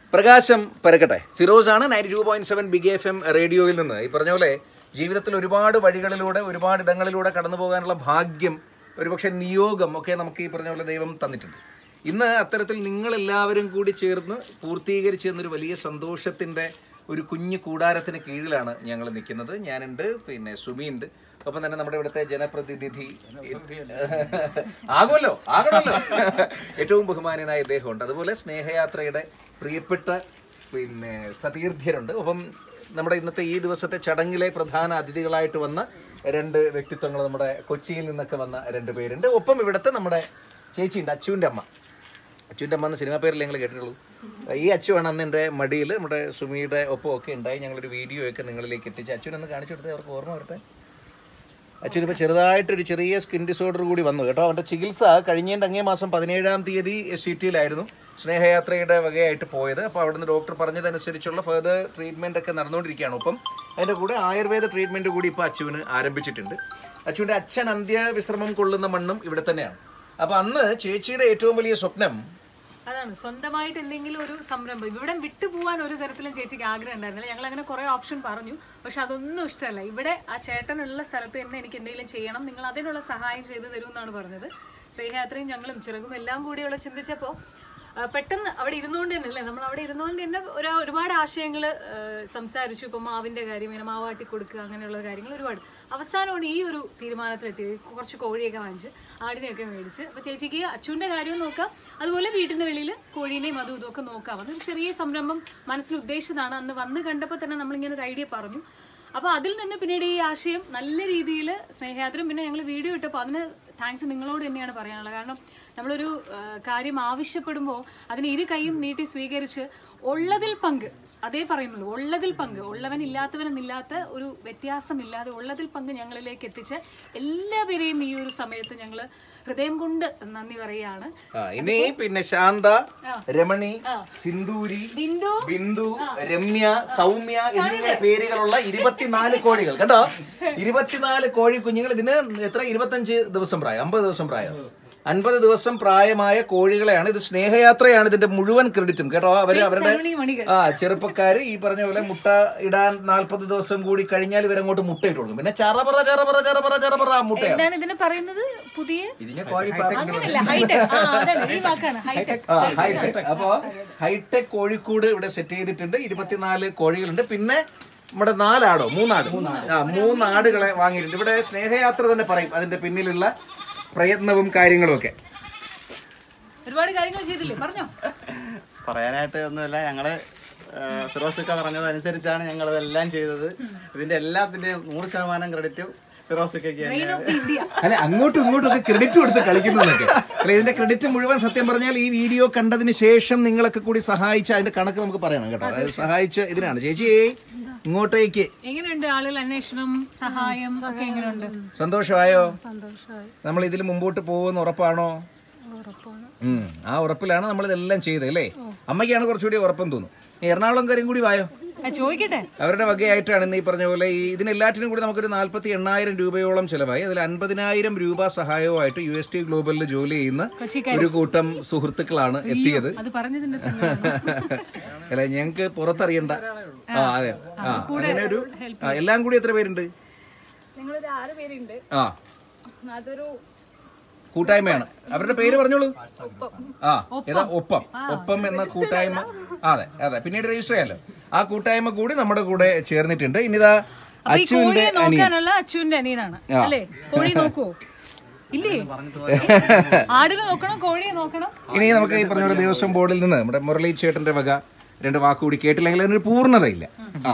പ്രകാശം പരക്കട്ടെ ഫിറോസാണ് ninety two point seven big F M റേഡിയോയിൽ നിന്ന് ഈ പറഞ്ഞ പോലെ ജീവിതത്തിൽ ഒരുപാട് വഴികളിലൂടെ ഒരുപാട് ഇടങ്ങളിലൂടെ കടന്നു പോകാനുള്ള ഭാഗ്യം ഒരുപക്ഷെ നിയോഗം ഒക്കെ നമുക്ക് ഈ പറഞ്ഞ പോലെ ദൈവം തന്നിട്ടുണ്ട് ഇന്ന് അത്തരത്തിൽ നിങ്ങളെല്ലാവരും കൂടി ചേർന്ന് പൂർത്തീകരിച്ചു തന്നൊരു വലിയ സന്തോഷത്തിൻ്റെ ഒരു കുഞ്ഞു കൂടാരത്തിന് കീഴിലാണ് ഞങ്ങൾ നിൽക്കുന്നത് ഞാനുണ്ട് പിന്നെ സുമിയുണ്ട് ഒപ്പം തന്നെ നമ്മുടെ ഇവിടുത്തെ ജനപ്രതിനിധി ആകുമല്ലോ ആകണമല്ലോ ഏറ്റവും ബഹുമാനനായ ഇദ്ദേഹമുണ്ട് അതുപോലെ സ്നേഹയാത്രയുടെ പ്രിയപ്പെട്ട പിന്നെ സതീർത്ഥ്യരുണ്ട് ഒപ്പം നമ്മുടെ ഇന്നത്തെ ഈ ദിവസത്തെ ചടങ്ങിലെ പ്രധാന അതിഥികളായിട്ട് വന്ന രണ്ട് വ്യക്തിത്വങ്ങൾ നമ്മുടെ കൊച്ചിയിൽ നിന്നൊക്കെ വന്ന രണ്ട് പേരുണ്ട് ഒപ്പം ഇവിടുത്തെ നമ്മുടെ ചേച്ചിയുണ്ട് അച്ചുവിൻ്റെ അമ്മ അച്ചുവിൻ്റെ അമ്മ എന്ന സിനിമ പേരിൽ ഞങ്ങൾ കേട്ടിട്ടുള്ളൂ ഈ അച്ചുവാണ് അന്ന് എൻ്റെ മടിയിൽ നമ്മുടെ സുമിയുടെ ഒപ്പം ഒക്കെ ഉണ്ടായി ഞങ്ങളൊരു വീഡിയോ ഒക്കെ നിങ്ങളിലേക്ക് എത്തിച്ച് അച്ചുവിനൊന്ന് കാണിച്ചു കൊടുത്തേ അവർക്ക് ഓർമ്മ വരട്ടെ അച്ഛൻ ഇപ്പോൾ ചെറുതായിട്ടൊരു ചെറിയ സ്കിൻ ഡിസോർഡർ കൂടി വന്നു കേട്ടോ അവൻ്റെ ചികിത്സ കഴിഞ്ഞതിൻ്റെ അങ്ങേ മാസം പതിനേഴാം തീയതി എസ് ടിയിലായിരുന്നു സ്നേഹയാത്രയുടെ വകയായിട്ട് പോയത് അപ്പോൾ അവിടുന്ന് ഡോക്ടർ പറഞ്ഞതനുസരിച്ചുള്ള ഫർദർ ട്രീറ്റ്മെൻ്റ് ഒക്കെ നടന്നുകൊണ്ടിരിക്കുകയാണ് ഒപ്പം അതിൻ്റെ കൂടെ ആയുർവേദ ട്രീറ്റ്മെൻറ്റ് കൂടി ഇപ്പോൾ അച്ചുവിന് ആരംഭിച്ചിട്ടുണ്ട് അച്ചുവിൻ്റെ അച്ഛൻ അന്ത്യവിശ്രമം കൊള്ളുന്ന മണ്ണും ഇവിടെ തന്നെയാണ് അപ്പോൾ അന്ന് ചേച്ചിയുടെ ഏറ്റവും വലിയ സ്വപ്നം അതാണ് സ്വന്തമായിട്ട് എന്തെങ്കിലും ഒരു സംരംഭം ഇവിടെ വിട്ടുപോകാൻ ഒരു തരത്തിലും ചേച്ചിക്ക് ആഗ്രഹം ഉണ്ടായിരുന്നില്ല ഞങ്ങൾ അങ്ങനെ കുറെ ഓപ്ഷൻ പറഞ്ഞു പക്ഷെ അതൊന്നും ഇഷ്ടമല്ല ഇവിടെ ആ ചേട്ടനുള്ള സ്ഥലത്ത് തന്നെ എനിക്ക് എന്തെങ്കിലും ചെയ്യണം നിങ്ങൾ അതിനുള്ള സഹായം ചെയ്തു തരൂ എന്നാണ് പറഞ്ഞത് സ്നേഹയാത്രയും ഞങ്ങളും ചിറകും എല്ലാം കൂടിയുള്ള ചിന്തിച്ചപ്പോൾ ആ, പെട്ടെന്ന് അവിടെ ഇരുന്നുകൊണ്ട് തന്നെ അല്ലേ നമ്മൾ അവിടെ ഇരുന്നുകൊണ്ട് തന്നെ ഒരു ഒരുപാട് ആശയങ്ങൾ സംസാരിച്ചു ഇപ്പം മാവിന്റെ കാര്യം ഇങ്ങനെ മാവാട്ടി കൊടുക്കുക അങ്ങനെയുള്ള കാര്യങ്ങൾ ഒരുപാട് അവസാനമാണ് ഈ ഒരു തീരുമാനത്തിലെത്തിയത് കുറച്ച് കോഴിയൊക്കെ വാങ്ങിച്ച് ആടിനെയൊക്കെ മേടിച്ച് അപ്പോൾ ചേച്ചിക്ക് അച്ഛൻ്റെ കാര്യവും നോക്കാം അതുപോലെ വീട്ടിൻ്റെ വെളിയിൽ കോഴീനെയും അതും ഇതും ഒക്കെ നോക്കാം അതൊരു ചെറിയ സംരംഭം മനസ്സിൽ ഉദ്ദേശിച്ചതാണ് അന്ന് വന്ന് കണ്ടപ്പോൾ തന്നെ നമ്മളിങ്ങനെ ഒരു ഐഡിയ പറഞ്ഞു അപ്പോൾ അതിൽ നിന്ന് പിന്നീട് ഈ ആശയം നല്ല രീതിയിൽ സ്നേഹയാത്രയും പിന്നെ ഞങ്ങൾ വീഡിയോ ഇട്ടപ്പോൾ അതിന് താങ്ക്സ് നിങ്ങളോട് തന്നെയാണ് പറയാനുള്ളത് കാരണം നമ്മളൊരു ആ, കാര്യം ആവശ്യപ്പെടുമ്പോൾ അതിന് ഇരു കൈയും നീട്ടി സ്വീകരിച്ച് ഉള്ളതിൽ പങ്ക് അതേ പറയുന്നുള്ളൂ ഉള്ളതിൽ പങ്ക് ഉള്ളവൻ ഇല്ലാത്തവനെന്നില്ലാത്ത ഒരു വ്യത്യാസമില്ലാതെ ഉള്ളതിൽ പങ്ക് ഞങ്ങളിലേക്ക് എത്തിച്ച് എല്ലാവരെയും ഈ ഒരു സമയത്ത് ഞങ്ങൾ ഹൃദയം കൊണ്ട് നന്ദി പറയുകയാണ് ആ, ഇനി പിന്നെ ശാന്ത രമണി സിന്ദൂരി ബിന്ദു ബിന്ദു രമ്യ സൗമ്യ എന്നിങ്ങനെ പേരുകളുള്ള ഇരുപത്തിനാല് കോഴികൾ കണ്ടോ ഇരുപത്തിനാല് കോഴി കുഞ്ഞുങ്ങൾ ഇതിന് എത്ര ഇരുപത്തഞ്ച് ദിവസം പ്രായം അമ്പത് ദിവസം പ്രായം അൻപത് ദിവസം പ്രായമായ കോഴികളെയാണ് ഇത് സ്നേഹയാത്രയാണ് ഇതിന്റെ മുഴുവൻ ക്രെഡിറ്റും കേട്ടോ അവര് അവരുടെ കരുണി മണികൾ ആ ചെറുപ്പക്കാര് ഈ പറഞ്ഞ പോലെ മുട്ട ഇടാൻ നാല്പത് ദിവസം കൂടി കഴിഞ്ഞാൽ ഇവരങ്ങോട്ട് മുട്ട ഇട്ട് കൊടുക്കും പിന്നെ ചറപറ ചറപറ ചറപറ ചറപറ മുട്ടയാണ് എന്താണ് ഇതിന് പറയുന്നത് പുതിയ ഇതിനെ കോഴി ഫാം അങ്ങനെയല്ല ഹൈടെക് ആ അതാണ് ഈ വാക്കാണ് ഹൈടെക് ആ ഹൈടെക് അപ്പോ ഹൈടെക് കോഴിക്കൂട് ഇവിടെ സെറ്റ് ചെയ്തിട്ടുണ്ട് ഇരുപത്തിനാല് കോഴികളുണ്ട് പിന്നെ നമ്മുടെ നാലാടോ മൂന്നാട് ആ മൂന്നാടുകളെ വാങ്ങിയിട്ടുണ്ട് ഇവിടെ സ്നേഹയാത്ര തന്നെ പറയും അതിന്റെ പിന്നിലുള്ള പ്രയത്നവും കാര്യങ്ങളും ഒക്കെ ഒരുപാട് കാര്യങ്ങൾ ചെയ്തില്ലേ പറഞ്ഞോ പറയാനായിട്ട് ഒന്നുമില്ല ഞങ്ങള് ഫിറോസിക്ക പറഞ്ഞതനുസരിച്ചാണ് ഞങ്ങൾ ഇതെല്ലാം ചെയ്തത് ഇതിന്റെ എല്ലാത്തിന്റെയും നൂറ് ശതമാനം ക്രെഡിറ്റും ഫിറോസിക്കയ്ക്ക് മെയിൻ ഓഫ് ദി ഇന്ത്യ അല്ല അങ്ങോട്ടും ഇങ്ങോട്ടും ഒക്കെ ക്രെഡിറ്റ് കൊടുത്ത് കളിക്കുന്നതൊക്കെ അല്ല ഇതിന്റെ ക്രെഡിറ്റ് മുഴുവൻ സത്യം പറഞ്ഞാൽ ഈ വീഡിയോ കണ്ടതിന് ശേഷം നിങ്ങളൊക്കെ കൂടി സഹായിച്ച അതിന്റെ കണക്ക് നമുക്ക് പറയണം കേട്ടോ അതായത് സഹായിച്ച ഇതിനാണ് ചേച്ചി ഇങ്ങോട്ടേക്ക് എങ്ങനെയുണ്ട് ആളുകൾ അന്വേഷണം സഹായം ഒക്കെ എങ്ങനെയുണ്ട് സന്തോഷമായോ സന്തോഷമായി നമ്മൾ ഇതിൽ മുമ്പോട്ട് പോകുമെന്ന് ഉറപ്പാണോ ഉറപ്പാണ് ഉം. ആ ഉറപ്പിലാണ് നമ്മൾ ഇതെല്ലാം ചെയ്തത് അല്ലേ അമ്മയ്ക്കാണ് കുറച്ചുകൂടി ഉറപ്പം തോന്നും ഈ എറണാകുളം കാര്യം കൂടി വായോ ആ, ചോദിക്കട്ടെ അവരുടെ വകയായിട്ടാണ് ഇന്ന് ഈ പറഞ്ഞ പോലെ ഈ ഇതിനെല്ലാറ്റിനും കൂടി നമുക്കൊരു നാൽപ്പത്തി എണ്ണായിരം രൂപയോളം ചിലവായി അതിൽ അൻപതിനായിരം രൂപ സഹായവുമായിട്ട് യു എസ് ടി ഗ്ലോബലിൽ ജോലി ചെയ്യുന്ന ഒരു കൂട്ടം സുഹൃത്തുക്കളാണ് എത്തിയത് അത് പറഞ്ഞതിന്റെ സങ്കടമാണ്. അല്ല ഞങ്ങൾക്ക് പുറത്തറിയണ്ട ആ അതെ ആ അങ്ങനെ ഒരു ആ, എല്ലാം കൂടി എത്ര പേരുണ്ട് ഞങ്ങളൊരു ആറ് പേരുണ്ട് ആ അതൊരു കൂട്ടായ്മയാണ് അവരുടെ പേര് പറഞ്ഞോളൂ ആ ഏതാ ഒപ്പം ഒപ്പം എന്ന കൂട്ടായ്മ അതെ അതെ പിന്നീട് രജിസ്റ്റർ ചെയ്യാലോ ആ കൂട്ടായ്മ കൂടി നമ്മുടെ കൂടെ ചേർന്നിട്ടുണ്ട് ഇനിതാ അപ്പൊ ഈ അച്ചുവിന്റെ കോഴിയെ അനിയൻ നോക്കാനുള്ള അച്ചുവിന്റെ അനിയനാണ് അല്ലേ കോഴി നോക്കുവോ ഇല്ലേ ആടിനെ നോക്കണം കോഴിയെ നോക്കണം ഇനി നമുക്ക് ഈ പറഞ്ഞ പോലെ ദേവസ്വം ബോർഡിൽ നിന്ന് നമ്മുടെ മുരളി ചേട്ടന്റെ വക രണ്ട് വാക്കുകൂടി കേട്ടില്ലെങ്കിൽ അതിനൊരു പൂർണ്ണതയില്ല ആ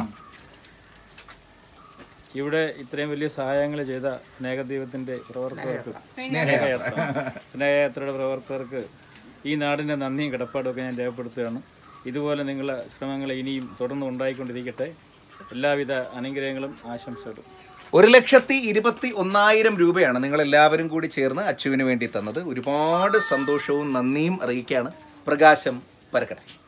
ഇവിടെ ഇത്രയും വലിയ സഹായങ്ങൾ ചെയ്ത സ്നേഹദൈവത്തിന്റെ പ്രവർത്തകർക്ക് സ്നേഹയാത്ര സ്നേഹയാത്രയുടെ പ്രവർത്തകർക്ക് ഈ നാടിന്റെ നന്ദിയും കടപ്പാടും ഒക്കെ ഞാൻ രേഖപ്പെടുത്തുകയാണ് ഇതുപോലെ നിങ്ങളുടെ ശ്രമങ്ങൾ ഇനിയും തുടർന്ന് ഉണ്ടായിക്കൊണ്ടിരിക്കട്ടെ എല്ലാവിധ അനുഗ്രഹങ്ങളും ആശംസകളും ഒരു ലക്ഷത്തി ഇരുപത്തി ഒന്നായിരം രൂപയാണ് നിങ്ങൾ എല്ലാവരും കൂടി ചേർന്ന് അച്ചുവിന് വേണ്ടി തന്നത് ഒരുപാട് സന്തോഷവും നന്ദിയും അറിയിക്കുകയാണ് പ്രകാശം പരക്കട്ടെ